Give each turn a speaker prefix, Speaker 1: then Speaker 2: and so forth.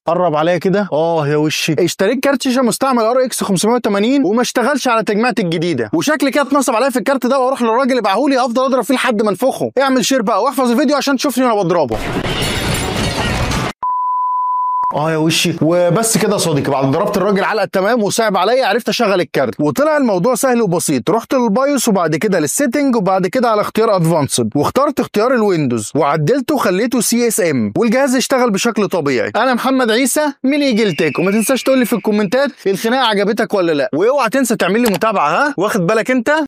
Speaker 1: قرب عليا كده اه يا وشي اشتريت كارت شاشه مستعمل ار اكس 580 وما اشتغلش على تجميعتي الجديده وشكلي كده اتنصب عليا في الكارت ده واروح للراجل يبيعهولي افضل اضرب فيه لحد ما انفخه اعمل شير بقى واحفظ الفيديو عشان تشوفني وانا بضربه اه يا وشي وبس كده يا صديقي بعد ما ضربت الراجل علقه التمام وصعب عليا عرفت اشغل الكارت وطلع الموضوع سهل وبسيط رحت للبايوس وبعد كده للسيتنج وبعد كده على اختيار ادفانسد واخترت اختيار الويندوز وعدلته وخليته سي اس ام والجهاز اشتغل بشكل طبيعي انا محمد عيسى من ايجل تك وما تنساش تقول لي في الكومنتات الخناقه عجبتك ولا لا واوعى تنسى تعمل لي متابعه ها واخد بالك انت